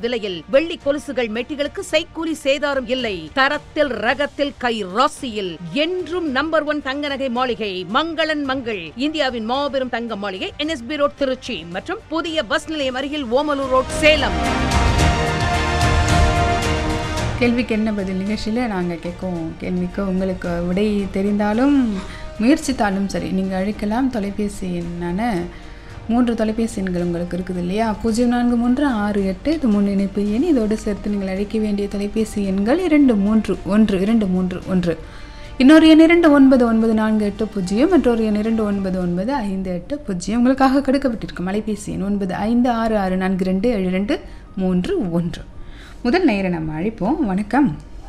விலையில் வெள்ளி கொலுசுகள் மெட்டிகளுக்கு செய்கூலி சேதாரம் இல்லை தரத்தில் ரகத்தில் கை ராசியில் என்றும் நம்பர் ஒன் தங்க நகை மாளிகை மங்களன் மங்கள் இந்தியாவின் மாபெரும் தங்க மாளிகை என்எஸ்பி ரோட் திருச்சி மற்றும் புதிய பஸ் நிலையம் அருகில் ஓமலூர் ரோட் சேலம் கேள்விக்கு என்ன பதில் நிகழ்ச்சியில் நாங்கள் கேட்கும் கேள்விக்கு உங்களுக்கு விடை தெரிந்தாலும் முயற்சித்தாலும் சரி நீங்கள் அழைக்கலாம் தொலைபேசி எண்ணான மூன்று தொலைபேசி எண்கள் உங்களுக்கு இருக்குது இல்லையா பூஜ்ஜியம் நான்கு மூன்று ஆறு எட்டு இது முன் இணைப்பு எண் இதோடு சேர்த்து நீங்கள் அழைக்க வேண்டிய தொலைபேசி எண்கள் இரண்டு மூன்று ஒன்று இரண்டு மூன்று ஒன்று இன்னொரு எண் இரண்டு ஒன்பது ஒன்பது நான்கு எட்டு பூஜ்ஜியம் மற்றொரு எண் இரண்டு ஒன்பது ஒன்பது ஐந்து எட்டு பூஜ்ஜியம் உங்களுக்காக கெடுக்கப்பட்டிருக்கும் அலைபேசி எண் ஒன்பது ஐந்து ஆறு ஆறு நான்கு ரெண்டு ஏழு ரெண்டு மூன்று ஒன்று முதல் நேரை நம்ம அழைப்போம் வணக்கம்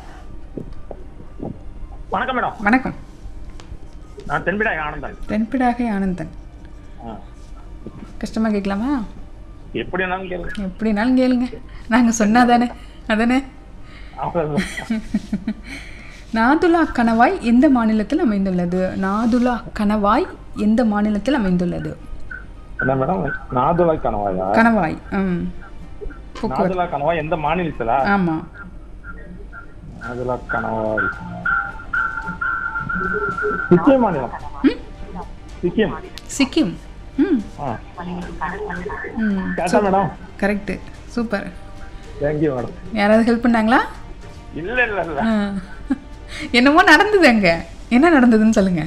வணக்கம் மேடம் வணக்கம் நான் தென்பிடாய் ஆனந்தன் தென்பிடாகை ஆனந்தன் ஆ. கஷ்டமாக கேட்கலாமா எப்படி வேணாலும் கேளுங்க எப்படினாலும் கேளுங்க நாங்கள் சொன்னாதானே அதானே அவ்வளவுதான். நாதுலா கணவாய் எந்த மாநிலத்தில் அமைந்துள்ளது நாதுலா கணவாய் எந்த மாநிலத்தில் அமைந்துள்ளது என்ன மேடம் நாதுலா கணவாயா கணவாய் ம் போக்குவரத்து நாதுலா கணவாய் எந்த மாநிலத்துல ஆமாம் நாதுலா கணவாய் சிக்கிம் மாநிலம் சிக்கிம் சிக்கிம் ம் ஆ ம் கேட்டா madam correct super thank you madam யாராவது ஹெல்ப் பண்ணாங்களா இல்ல இல்ல இல்ல ஆ. என்னமோ நடந்தது அங்க என்ன நடந்ததுன்னு சொல்லுங்க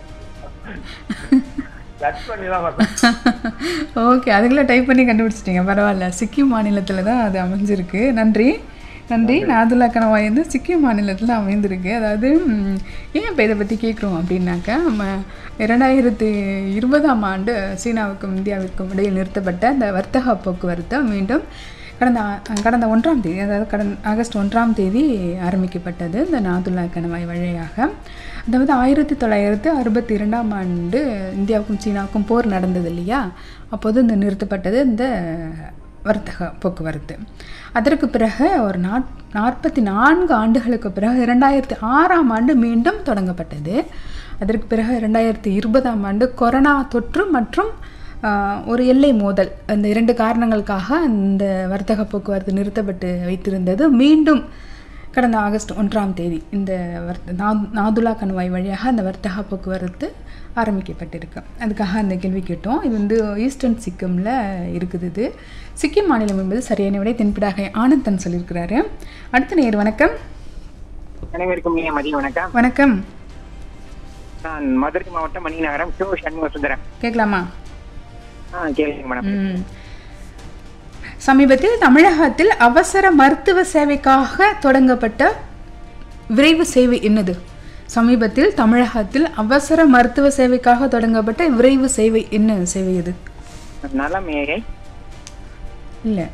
கட் பண்ணி தான் வரேன் ஓகே அதுக்குள்ள டைப் பண்ணி கண்டுபிடிச்சிட்டீங்க பரவாயில்ல சிக்கிம் மாநிலத்தில் தான் அது அமைஞ்சிருக்கு நன்றி நன்றி நாதுலா கணவாய் வந்து சிக்கிம் மாநிலத்தில் அமைந்திருக்கு அதாவது ம், ஏன் இப்போ இதை பற்றி கேட்குறோம் அப்படின்னாக்கா நம்ம இரண்டாயிரத்தி இருபதாம் ஆண்டு சீனாவுக்கும் இந்தியாவிற்கும் இடையில் நிறுத்தப்பட்ட அந்த வர்த்தக போக்குவரத்தை மீண்டும் கடந்த ஆ- கடந்த ஒன்றாம் தேதி அதாவது கடந்த ஆகஸ்ட் ஒன்றாம் தேதி ஆரம்பிக்கப்பட்டது இந்த நாதுல்லா கணவாய் வழியாக அதாவது ஆயிரத்தி தொள்ளாயிரத்து அறுபத்தி இரண்டாம் ஆண்டு இந்தியாவுக்கும் சீனாவுக்கும் போர் நடந்தது இல்லையா அப்போது இந்த நிறுத்தப்பட்டது இந்த வர்த்தக போக்குவரத்து அதற்கு பிறகு ஒரு நாட் நாற்பத்தி நான்கு ஆண்டுகளுக்கு பிறகு இரண்டாயிரத்தி ஆறாம் ஆண்டு மீண்டும் தொடங்கப்பட்டது அதற்கு பிறகு இரண்டாயிரத்தி இருபதாம் ஆண்டு கொரோனா தொற்று மற்றும் ஆஹ், ஒரு எல்லை மோதல் அந்த இரண்டு காரணங்களுக்காக அந்த வர்த்தக போக்குவரத்து நிறுத்தப்பட்டு வைத்திருந்தது மீண்டும் கடந்த ஆகஸ்ட் ஒன்றாம் தேதி இந்த வர்த்த நா- நாதுலா கணவாய் வழியாக அந்த வர்த்தக போக்குவரத்து ஆரம்பிக்கப்பட்டிருக்கு அதுக்காக அந்த கேள்வி கேட்டோம் இது வந்து ஈஸ்டர்ன் சிக்கிமில் இருக்குது இது சிக்கிம் மாநிலம் என்பது சரியான விடை தென்பிடாகை ஆனந்தன் சொல்லியிருக்கிறாரு அடுத்த நேர் வணக்கம் அனைவருக்கும் இனிய மதிய வணக்கம் வணக்கம் நான் மதுரை மாவட்டம் மணிநகரம் சிவ சண்முக சுந்தரம் கேட்கலாமா ஆ கேளுங்க மேடம் ம். சமீபத்தில் தமிழகத்தில் அவசர மருத்துவ சேவைக்காக தொடங்கப்பட்ட விரைவு சேவை என்னது சமீபத்தில் தமிழகத்தில் அவசர மருத்துவ சேவைக்காக தொடங்கப்பட்ட விரைவு சேவை என்ன சேவை இது நலம் ஏழை இல்லை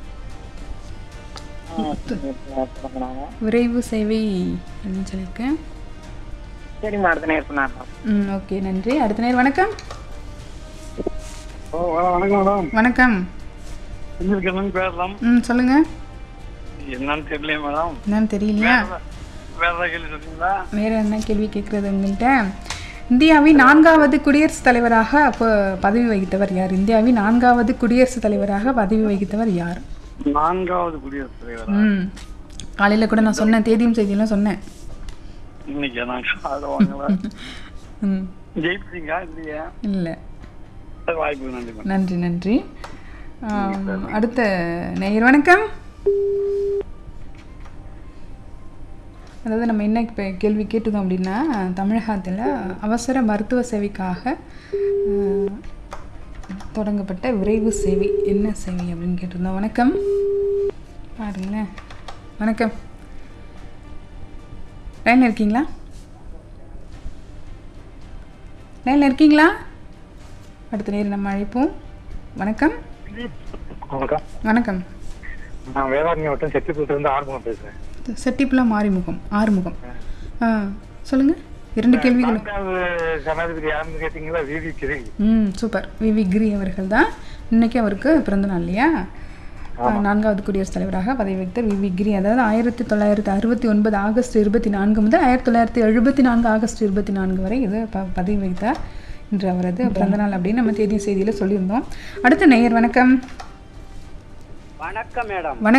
தொடங்கினாங்க விரைவு சேவை அப்படின்னு சொல்லியிருக்கேன் சரிம்மா அடுத்த நேரம் சொன்னாங்க ம் ஓகே நன்றி அடுத்த நேரம் வணக்கம் ஓ வணக்கம் மேடம் வணக்கம் செஞ்சிருக்கேன் பேசலாம் ம் சொல்லுங்கள் என்னன்னு தெரியல மேடம் என்னன்னு தெரியலையா வேற ஏதாவது கேள்வி சொல்றீங்களா வேற என்ன கேள்வி கேட்குறது உங்கள்கிட்ட இந்தியாவின் நான்காவது குடியரசுத் தலைவராக அப்போ பதவி வகித்தவர் யார் இந்தியாவின் நான்காவது குடியரசுத் தலைவராக பதவி வகித்தவர் யார் நான்காவது குடியரசுத் தலைவர் ம் காலையில் கூட நான் சொன்னேன் தேதியும் செய்தியெல்லாம் சொன்னேன் இன்னைக்கு நான் காலை வாங்கல ம் ஜெயிச்சிங்க இல்லையா இல்லை சரி, வாய்ப்பு நன்றி மேடம் நன்றி நன்றி ஆம், அடுத்த நேயர் வணக்கம் அதாவது நம்ம என்ன இப்போ கேள்வி கேட்டுதோம் அப்படின்னா தமிழகத்தில் அவசர மருத்துவ சேவைக்காக ஆஹ், தொடங்கப்பட்ட விரைவு சேவை என்ன சேவை அப்படின்னு கேட்டிருந்தோம் வணக்கம் பாருங்களேன் வணக்கம் லைனில் இருக்கீங்களா லைனில் இருக்கீங்களா அடுத்த நேரம் நம்ம அழைப்போம் வணக்கம் வணக்கம் வணக்கம் நான் வேதாரண்ய வட்டம் செட்டிப்புல இருந்து ஆர்வம் பேசுறேன் செட்டிப்புலா மாரிமுகம் ஆறுமுகம் ஆ சொல்லுங்கள் இரண்டு கேள்விகளும் நான்காவது ஜனாதிபதி யாருன்னு கேட்டீங்களா விவி கிரி ம் சூப்பர் விவி கிரி அவர்கள் தான் இன்னைக்கு அவருக்கு பிறந்த நாள் இல்லையா ஆ, நான்காவது குடியரசுத் தலைவராக பதவி வகித்த விவி கிரி அதாவது ஆயிரத்தி தொள்ளாயிரத்தி அறுபத்தி ஒன்பது ஆகஸ்ட் இருபத்தி நான்கு முதல் ஆயிரத்தி தொள்ளாயிரத்தி எழுபத்தி நான்கு ஆகஸ்ட் இருபத்தி நான்கு வரை இது ப பதவி வகித்தார் இன்று அவரது பிறந்த நாள் அப்படின்னு நம்ம தேதிய செய்தியில் சொல்லியிருந்தோம் அடுத்த நேயர் வணக்கம் வணக்கம் மேடம் வணக்கம்